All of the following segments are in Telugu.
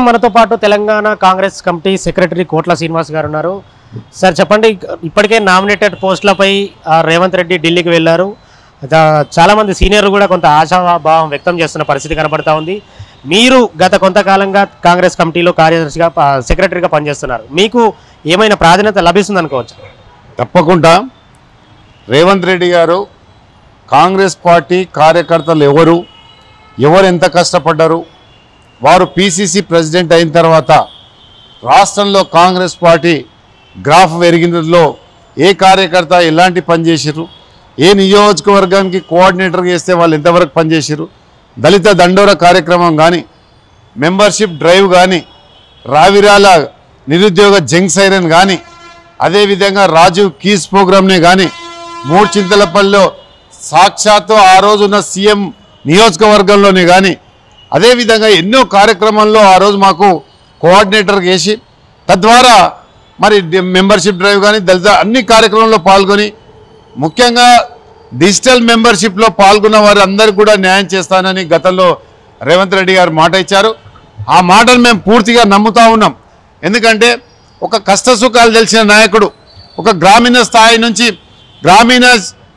మనతో పాటు తెలంగాణ కాంగ్రెస్ కమిటీ సెక్రటరీ కోట్ల శ్రీనివాస్ గారు ఉన్నారు సార్ చెప్పండి ఇప్పటికే నామినేటెడ్ పోస్టులపై ఆ, రేవంత్ రెడ్డి ఢిల్లీకి వెళ్ళారు దా- చాలా మంది సీనియర్లు కూడా కొంత ఆశాభావం వ్యక్తం చేస్తున్న పరిస్థితి కనబడతా ఉంది మీరు గత కొంతకాలంగా కాంగ్రెస్ కమిటీలో కార్యదర్శిగా ప- సెక్రటరీగా పనిచేస్తున్నారు మీకు ఏమైనా ప్రాధాన్యత లభిస్తుంది అనుకోవచ్చు తప్పకుండా రేవంత్ రెడ్డి గారు కాంగ్రెస్ పార్టీ కార్యకర్తలు ఎవరు ఎవరు ఎంత కష్టపడ్డారు వారు పిసిసి ప్రెసిడెంట్ అయిన తర్వాత రాష్ట్రంలో కాంగ్రెస్ పార్టీ గ్రాఫ్ పెరిగినలో ఏ కార్యకర్త ఎలాంటి పని చేసిర్రు ఏ నియోజకవర్గానికి కోఆర్డినేటర్ చేస్తే వాళ్ళు ఎంతవరకు పనిచేసిర్రు దళిత దండోర కార్యక్రమం కానీ మెంబర్షిప్ డ్రైవ్ కానీ రావిరాల నిరుద్యోగ జంగ్ సైరన్ కానీ అదేవిధంగా రాజీవ్ కీస్ ప్రోగ్రామ్నే కానీ మూడు చింతలపల్లిలో సాక్షాత్తు ఆ రోజున్న సీఎం నియోజకవర్గంలోనే కానీ అదేవిధంగా ఎన్నో కార్యక్రమాల్లో ఆ రోజు మాకు కోఆర్డినేటర్ చేసి తద్వారా మరి డి- మెంబర్షిప్ డ్రైవ్ కానీ దళిత అన్ని కార్యక్రమంలో పాల్గొని ముఖ్యంగా డిజిటల్ మెంబర్షిప్లో పాల్గొన్న వారు అందరికీ కూడా న్యాయం చేస్తానని గతంలో రేవంత్ రెడ్డి గారు మాట ఇచ్చారు ఆ మాటను మేము పూర్తిగా నమ్ముతా ఉన్నాం ఎందుకంటే ఒక కష్ట సుఖాలు తెలిసిన నాయకుడు ఒక గ్రామీణ స్థాయి నుంచి గ్రామీణ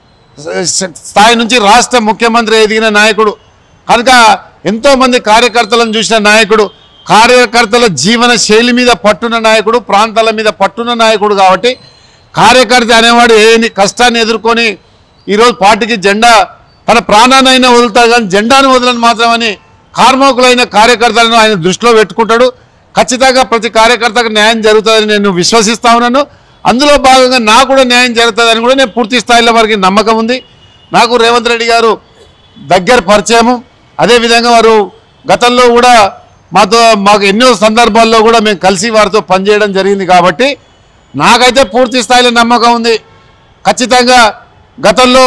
స- స్థాయి నుంచి రాష్ట్ర ముఖ్యమంత్రి ఎదిగిన నాయకుడు కనుక ఎంతోమంది కార్యకర్తలను చూసిన నాయకుడు కార్యకర్తల జీవన శైలి మీద పట్టున్న నాయకుడు ప్రాంతాల మీద పట్టున్న నాయకుడు కాబట్టి కార్యకర్త అనేవాడు ఏ కష్టాన్ని ఎదుర్కొని ఈరోజు పార్టీకి జెండా తన ప్రాణాన్నైనా వదులుతాడు కానీ జెండాను వదలని మాత్రమని కార్మికులైన కార్యకర్తలను ఆయన దృష్టిలో పెట్టుకుంటాడు ఖచ్చితంగా ప్రతి కార్యకర్తకు న్యాయం జరుగుతుందని నేను విశ్వసిస్తా ఉన్నాను అందులో భాగంగా నాకు కూడా న్యాయం జరుగుతుందని కూడా నేను పూర్తి స్థాయిలో వారికి నమ్మకం ఉంది నాకు రేవంత్ రెడ్డి గారు దగ్గర పరిచయము అదేవిధంగా వారు గతంలో కూడా మాతో మాకు ఎన్నో సందర్భాల్లో కూడా మేము కలిసి వారితో పనిచేయడం జరిగింది కాబట్టి నాకైతే పూర్తి స్థాయిలో నమ్మకం ఉంది ఖచ్చితంగా గతంలో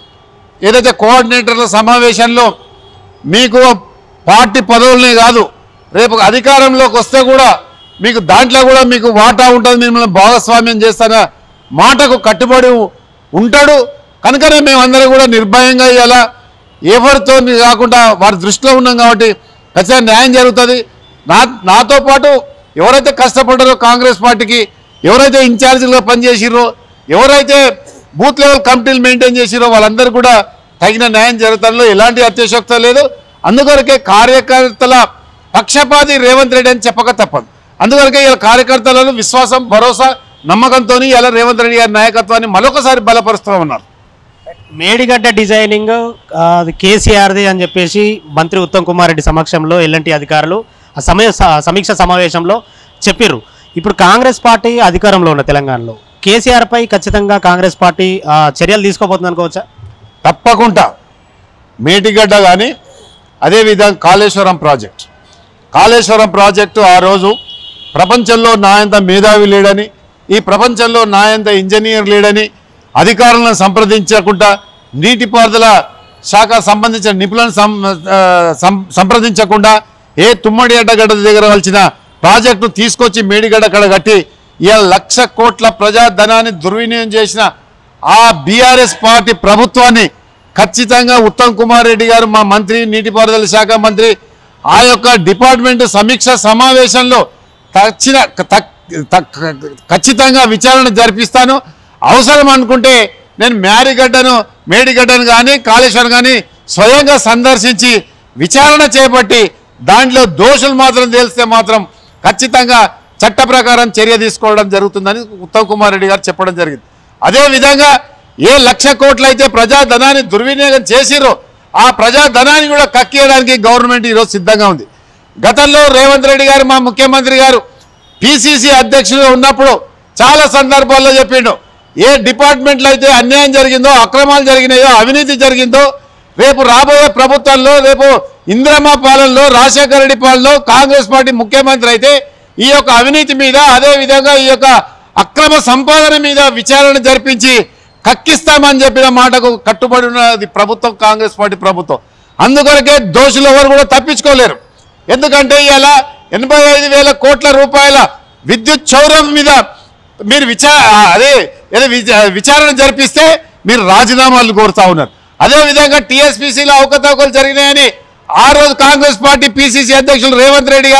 ఏదైతే కోఆర్డినేటర్ల సమావేశంలో మీకు పార్టీ పదవులనే కాదు రేపు అధికారంలోకి వస్తే కూడా మీకు దాంట్లో కూడా మీకు వాటా ఉంటుంది మిమ్మల్ని భాగస్వామ్యం చేస్తాన మాటకు కట్టుబడి ఉంటాడు కనుకనే మేమందరం కూడా నిర్భయంగా ఇవ్వాలా ఎవరితో కాకుండా వారి దృష్టిలో ఉన్నాం కాబట్టి ఖచ్చితంగా న్యాయం జరుగుతుంది నా నాతో పాటు ఎవరైతే కష్టపడ్డారో కాంగ్రెస్ పార్టీకి ఎవరైతే ఇన్ఛార్జీలుగా పనిచేసిరో ఎవరైతే బూత్ లెవెల్ కమిటీలు మెయింటైన్ చేసిరో వాళ్ళందరూ కూడా తగిన న్యాయం జరుగుతుందో ఎలాంటి అత్యశోక్త లేదు అందుకొరకే కార్యకర్తల పక్షపాతి రేవంత్ రెడ్డి అని చెప్పక తప్పదు అందుకొరకే ఇలా కార్యకర్తలను విశ్వాసం భరోసా నమ్మకంతో ఇలా రేవంత్ రెడ్డి గారి నాయకత్వాన్ని మరొకసారి బలపరుస్తూ ఉన్నారు మేడిగడ్డ డిజైనింగ్ ఆ, అది కేసీఆర్ది అని చెప్పేసి మంత్రి ఉత్తమ్ కుమార్ రెడ్డి సమక్షంలో ఎల్ఎన్టీ అధికారులు ఆ సమయ స- సమీక్ష సమావేశంలో చెప్పిర్రు ఇప్పుడు కాంగ్రెస్ పార్టీ అధికారంలో ఉన్న తెలంగాణలో కేసీఆర్ పై ఖచ్చితంగా కాంగ్రెస్ పార్టీ ఆ, చర్యలు తీసుకోబోతుంది అనుకోవచ్చా తప్పకుండా మేటిగడ్డ కానీ అదేవిధంగా కాళేశ్వరం ప్రాజెక్ట్ కాళేశ్వరం ప్రాజెక్టు ఆ రోజు ప్రపంచంలో నాయంత మేధావి లేడని ఈ ప్రపంచంలో నాయంత ఇంజనీర్ లేడని అధికారులను సంప్రదించకుండా నీటిపారుదల శాఖ సంబంధించిన నిపుణులను సం- ఆ, సం- సంప్రదించకుండా ఏ తుమ్మడి అడ్డగడ్డ దగ్గర వలసిన ప్రాజెక్టు తీసుకొచ్చి మేడిగడ్డ కడ కట్టి ఇలా లక్ష కోట్ల ప్రజాధనాన్ని దుర్వినియోగం చేసిన ఆ బీఆర్ఎస్ పార్టీ ప్రభుత్వాన్ని ఖచ్చితంగా ఉత్తమ్ కుమార్ రెడ్డి గారు మా మంత్రి నీటిపారుదల శాఖ మంత్రి ఆ యొక్క డిపార్ట్మెంట్ సమీక్ష సమావేశంలో తక్షణ తక్- తక్- ఖచ్చితంగా విచారణ జరిపిస్తాను అవసరం అనుకుంటే నేను మ్యారిగడ్డను మేడిగడ్డను కానీ కాళేశ్వరం కానీ స్వయంగా సందర్శించి విచారణ చేపట్టి దాంట్లో దోషులు మాత్రం తెలిస్తే మాత్రం ఖచ్చితంగా చట్ట ప్రకారం చర్య తీసుకోవడం జరుగుతుందని ఉత్తమ్ కుమార్ రెడ్డి గారు చెప్పడం జరిగింది అదేవిధంగా ఏ లక్ష కోట్లు అయితే ప్రజాధనాన్ని దుర్వినియోగం చేసిరో ఆ ప్రజాధనాన్ని కూడా కక్కియడానికి గవర్నమెంట్ ఈరోజు సిద్ధంగా ఉంది గతంలో రేవంత్ రెడ్డి గారు మా ముఖ్యమంత్రి గారు పిసిసి అధ్యక్షుడు ఉన్నప్పుడు చాలా సందర్భాల్లో చెప్పిండు ఏ డిపార్ట్మెంట్లో అయితే అన్యాయం జరిగిందో అక్రమాలు జరిగినాయో అవినీతి జరిగిందో రేపు రాబోయే ప్రభుత్వంలో రేపు ఇందిరమ్మ పాలనలో రాజశేఖర రెడ్డి పాలనలో కాంగ్రెస్ పార్టీ ముఖ్యమంత్రి అయితే ఈ యొక్క అవినీతి మీద అదే విధంగా ఈ యొక్క అక్రమ సంపాదన మీద విచారణ జరిపించి కక్కిస్తామని చెప్పిన మాటకు కట్టుబడి ఉన్నది ప్రభుత్వం కాంగ్రెస్ పార్టీ ప్రభుత్వం అందుకొరకే దోషులు ఎవరు కూడా తప్పించుకోలేరు ఎందుకంటే ఇలా ఎనభై ఐదు వేల కోట్ల రూపాయల విద్యుత్ చౌరం మీద మీరు విచా అదే ఏదో విచ- విచారణ జరిపిస్తే మీరు రాజీనామాలు కోరుతా ఉన్నారు అదేవిధంగా టీఎస్పీసీలో అవకతవకలు జరిగినాయని ఆ రోజు కాంగ్రెస్ పార్టీ పీసీసీ అధ్యక్షులు రేవంత్ రెడ్డి గారు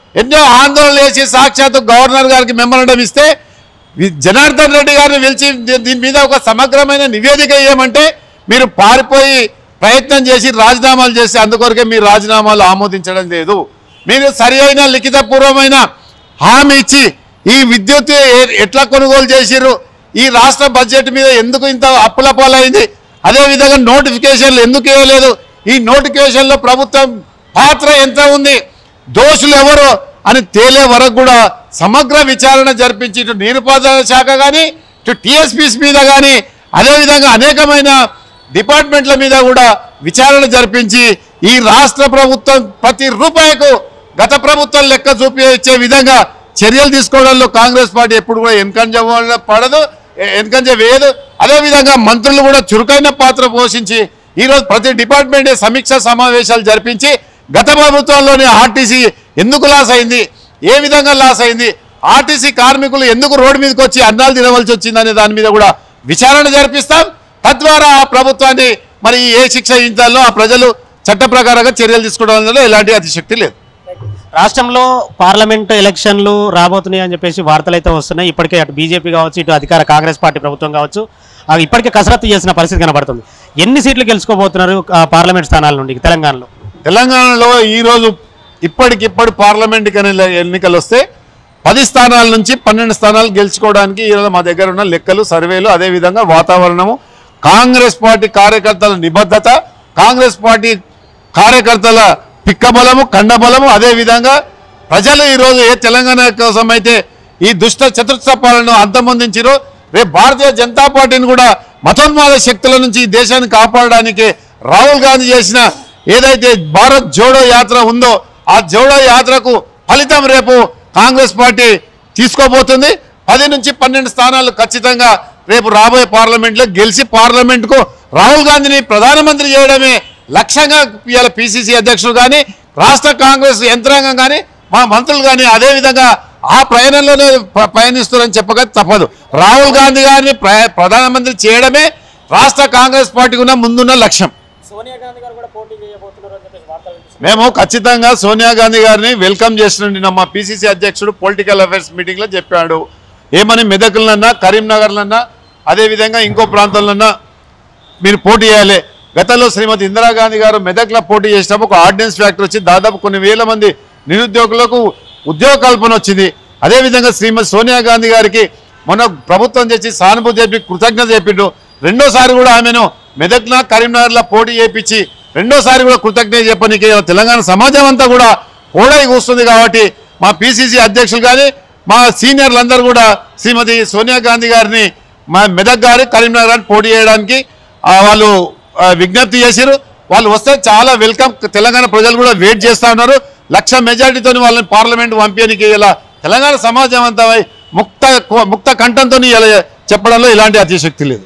ఎన్నో ఆందోళన చేసి సాక్షాత్ గవర్నర్ గారికి మెమరణం ఇస్తే వి- జనార్దన్ రెడ్డి గారిని పిలిచి దీ- దీని మీద ఒక సమగ్రమైన నివేదిక ఇవ్వమంటే మీరు పారిపోయి ప్రయత్నం చేసి రాజీనామాలు చేసి అందుకొరకే మీ రాజీనామాలు ఆమోదించడం లేదు మీరు సరి అయిన లిఖితపూర్వమైన హామీ ఇచ్చి ఈ విద్యుత్ ఎ- ఎట్లా కొనుగోలు చేసిర్రు ఈ రాష్ట్ర బడ్జెట్ మీద ఎందుకు ఇంత అప్పుల పాలైంది అదేవిధంగా నోటిఫికేషన్లు ఎందుకు ఇవ్వలేదు ఈ నోటిఫికేషన్లో ప్రభుత్వం పాత్ర ఎంత ఉంది దోషులు ఎవరు అని తేలే వరకు కూడా సమగ్ర విచారణ జరిపించి ఇటు నీరుపారుదల శాఖ కానీ ఇటు టీఎస్పీస్ మీద కానీ అదేవిధంగా అనేకమైన డిపార్ట్మెంట్ల మీద కూడా విచారణ జరిపించి ఈ రాష్ట్ర ప్రభుత్వం ప్రతి రూపాయికు గత ప్రభుత్వం లెక్క చూపించే విధంగా చర్యలు తీసుకోవడంలో కాంగ్రెస్ పార్టీ ఎప్పుడు కూడా వెనకంజ పడదు ఎ- వెనకంజ వేయదు అదేవిధంగా మంత్రులు కూడా చురుకైన పాత్ర పోషించి ఈరోజు ప్రతి డిపార్ట్మెంట్ సమీక్ష సమావేశాలు జరిపించి గత ప్రభుత్వంలోనే ఆర్టీసీ ఎందుకు లాస్ అయింది ఏ విధంగా లాస్ అయింది ఆర్టీసీ కార్మికులు ఎందుకు రోడ్డు మీదకి వచ్చి అన్నాలు తినవలసి వచ్చిందనే దాని మీద కూడా విచారణ జరిపిస్తాం తద్వారా ఆ ప్రభుత్వాన్ని మరి ఏ శిక్ష విధించాలో ఆ ప్రజలు చట్ట ప్రకారంగా చర్యలు తీసుకోవడంలో ఎలాంటి అతిశక్తి లేదు రాష్ట్రంలో పార్లమెంట్ ఎలక్షన్లు రాబోతున్నాయి అని చెప్పేసి వార్తలు అయితే వస్తున్నాయి ఇప్పటికే అటు బీజేపీ కావచ్చు ఇటు అధికార కాంగ్రెస్ పార్టీ ప్రభుత్వం కావచ్చు ఆ ఇప్పటికే కసరత్తు చేసిన పరిస్థితి కనబడుతుంది ఎన్ని సీట్లు గెలుచుకోబోతున్నారు ఆ, పార్లమెంట్ స్థానాల నుండి తెలంగాణలో తెలంగాణలో ఈరోజు ఇప్పటికిప్పుడు పార్లమెంట్ ఎన్ని- ఎన్నికలు వస్తే పది స్థానాల నుంచి పన్నెండు స్థానాలు గెలుచుకోవడానికి ఈరోజు మా దగ్గర ఉన్న లెక్కలు సర్వేలు అదేవిధంగా వాతావరణము కాంగ్రెస్ పార్టీ కార్యకర్తల నిబద్ధత కాంగ్రెస్ పార్టీ కార్యకర్తల పిక్కబలము కండబలము అదేవిధంగా ప్రజలు ఈరోజు ఏ తెలంగాణ కోసం అయితే ఈ దుష్ట చతుర్థ పాలనను అంతమొందించారో రేపు భారతీయ జనతా పార్టీని కూడా మతోన్మాద శక్తుల నుంచి ఈ దేశాన్ని కాపాడడానికి రాహుల్ గాంధీ చేసిన ఏదైతే భారత్ జోడో యాత్ర ఉందో ఆ జోడో యాత్రకు ఫలితం రేపు కాంగ్రెస్ పార్టీ తీసుకోబోతుంది పది నుంచి పన్నెండు స్థానాలు ఖచ్చితంగా రేపు రాబోయే పార్లమెంట్లో గెలిచి పార్లమెంట్కు రాహుల్ గాంధీని ప్రధానమంత్రి చేయడమే లక్ష్యంగా ఇవాళ పిసిసి అధ్యక్షుడు కానీ రాష్ట్ర కాంగ్రెస్ యంత్రాంగం కానీ మా మంత్రులు కానీ అదేవిధంగా ఆ ప్రయాణంలోనే ప- పయనిస్తున్నారని చెప్పక తప్పదు రాహుల్ గాంధీ గారిని ప్ర- ప్రధానమంత్రి చేయడమే రాష్ట్ర కాంగ్రెస్ పార్టీకి ఉన్న ముందున్న లక్ష్యం సోనియా గాంధీ గారు కూడా పోటీ చేయబోతున్నారు అని చెప్పేసి వార్తలు మేము ఖచ్చితంగా సోనియా గాంధీ గారిని వెల్కమ్ చేస్తుండే మా పిసిసి అధ్యక్షుడు పొలిటికల్ అఫైర్స్ మీటింగ్లో చెప్పాడు ఏమని మెదకులన్నా కరీంనగర్లన్నా అదేవిధంగా ఇంకో ప్రాంతంలోన్నా మీరు పోటీ చేయాలి గతంలో శ్రీమతి ఇందిరాగాంధీ గారు మెదక్లో పోటీ చేసినప్పుడు ఒక ఆర్డినెన్స్ ఫ్యాక్టరీ వచ్చి దాదాపు కొన్ని వేల మంది నిరుద్యోగులకు ఉద్యోగ కల్పన వచ్చింది అదేవిధంగా శ్రీమతి సోనియా గాంధీ గారికి మొన్న ప్రభుత్వం చేసి సానుభూతి చెప్పి కృతజ్ఞత చెప్పిండు రెండోసారి కూడా ఆమెను మెదక్న కరీంనగర్లో పోటీ చేయించి రెండోసారి కూడా కృతజ్ఞత చెప్పనికి తెలంగాణ సమాజం అంతా కూడా ఓడై కూస్తుంది కాబట్టి మా పిసిసి అధ్యక్షులు కానీ మా సీనియర్లందరూ కూడా శ్రీమతి సోనియా గాంధీ గారిని మా మెదక్ గారి కరీంనగర్ గారిని పోటీ చేయడానికి ఆ, వాళ్ళు ఆ, విజ్ఞప్తి చేశారు వాళ్ళు వస్తే చాలా వెల్కమ్ తెలంగాణ ప్రజలు కూడా వెయిట్ చేస్తా ఉన్నారు లక్ష మెజార్టీతో వాళ్ళని పార్లమెంట్ పంపించడానికి ఇలా తెలంగాణ సమాజం అంతా ముక్త ముక్త కంఠంతో ఇలా చెప్పడంలో ఇలాంటి అతిశక్తి లేదు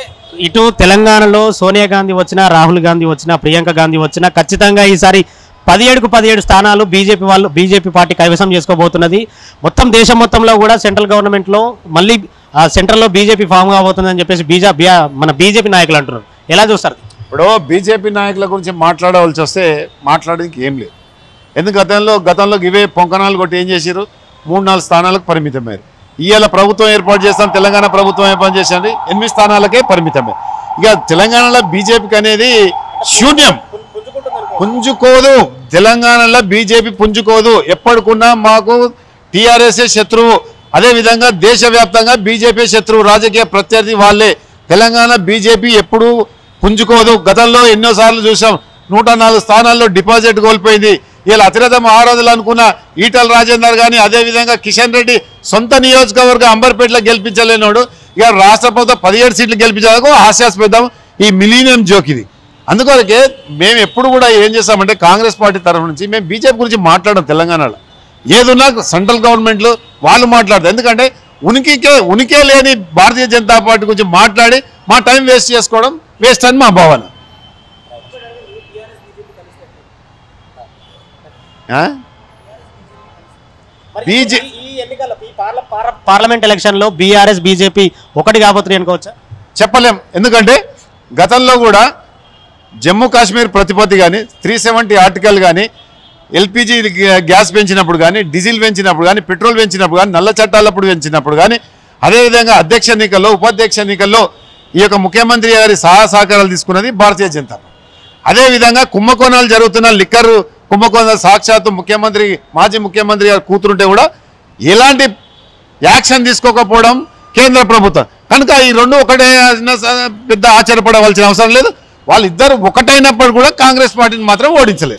ఇటు తెలంగాణలో సోనియా గాంధీ వచ్చినా రాహుల్ గాంధీ వచ్చినా ప్రియాంక గాంధీ వచ్చినా ఖచ్చితంగా ఈసారి పదిహేడుకు పదిహేడు స్థానాలు బీజేపీ వాళ్ళు బీజేపీ పార్టీ కైవసం చేసుకోబోతున్నది మొత్తం దేశం మొత్తంలో కూడా సెంట్రల్ గవర్నమెంట్లో మళ్ళీ ఆ సెంట్రల్లో బీజేపీ ఫామ్ కాబోతుందని చెప్పేసి బీజా బియా- మన బీజేపీ నాయకులు అంటున్నారు ఎలా చూస్తారు ఇప్పుడు బీజేపీ నాయకుల గురించి మాట్లాడవలసి వస్తే మాట్లాడడానికి ఏం లేదు ఎందుకు గతంలో గతంలో ఇవే పొంకనాలు కొట్టి ఏం చేశారు మూడు నాలుగు స్థానాలకు పరిమితమయ్యారు ఇవాళ ప్రభుత్వం ఏర్పాటు చేస్తాం తెలంగాణ ప్రభుత్వం ఏర్పాటు చేసింది ఎనిమిది స్థానాలకే పరిమితమే ఇక తెలంగాణలో బీజేపీకి అనేది శూన్యం పుంజుకోదు తెలంగాణలో బీజేపీ పుంజుకోదు ఎప్పటికున్నా మాకు టీఆర్ఎస్ఏ శత్రువు అదేవిధంగా దేశవ్యాప్తంగా బీజేపీ శత్రువు రాజకీయ ప్రత్యర్థి వాళ్ళే తెలంగాణ బీజేపీ ఎప్పుడూ పుంజుకోదు గతంలో ఎన్నోసార్లు చూసాం నూట నాలుగు స్థానాల్లో డిపాజిట్ కోల్పోయింది ఇలా అతిరథ మహారాజులు అనుకున్న ఈటల రాజేందర్ కానీ అదేవిధంగా కిషన్ రెడ్డి సొంత నియోజకవర్గం అంబర్పేటలో గెలిపించలేనోడు ఇక రాష్ట్ర ప్రభుత్వం పదిహేడు సీట్లు గెలిపించాలకు హాస్యాస్పదం ఈ మిలీనియం జోక్ ఇది అందుకొరకే మేము ఎప్పుడు కూడా ఏం చేస్తామంటే కాంగ్రెస్ పార్టీ తరఫు నుంచి మేము బీజేపీ గురించి మాట్లాడడం తెలంగాణలో ఏదున్నా సెంట్రల్ గవర్నమెంట్లు వాళ్ళు మాట్లాడతారు ఎందుకంటే ఉనికికే ఉనికే లేని భారతీయ జనతా పార్టీ గురించి మాట్లాడి మా టైం వేస్ట్ చేసుకోవడం వేస్ట్ అని మా భావన ఆ? బీజే పార్లమెంట్ ఎలక్షన్లో బీఆర్ఎస్ బీజేపీ ఒకటి కాబోతున్నాయి అనుకోవచ్చా చెప్పలేం ఎందుకంటే గతంలో కూడా జమ్మూ కాశ్మీర్ ప్రతిపత్తి కానీ త్రీ సెవెంటీ ఆర్టికల్ కానీ ఎల్పిజి గ్యాస్ పెంచినప్పుడు కానీ డీజిల్ పెంచినప్పుడు కానీ పెట్రోల్ పెంచినప్పుడు కానీ నల్ల చట్టాలప్పుడు పెంచినప్పుడు కానీ అదేవిధంగా అధ్యక్ష ఎన్నికల్లో ఉపాధ్యక్ష ఎన్నికల్లో ఈ యొక్క ముఖ్యమంత్రి గారి సహాయ సహకారాలు తీసుకున్నది భారతీయ జనతా పార్టీ అదేవిధంగా కుంభకోణాలు జరుగుతున్న లిక్కర్ కుంభకోణాలు సాక్షాత్తు ముఖ్యమంత్రి మాజీ ముఖ్యమంత్రి గారు కూతురుంటే కూడా ఎలాంటి యాక్షన్ తీసుకోకపోవడం కేంద్ర ప్రభుత్వం కనుక ఈ రెండు ఒకటే అన్న స- పెద్ద ఆశ్చర్యపడవలసిన అవసరం లేదు వాళ్ళిద్దరు ఒకటైనప్పుడు కూడా కాంగ్రెస్ పార్టీని మాత్రం ఓడించలేరు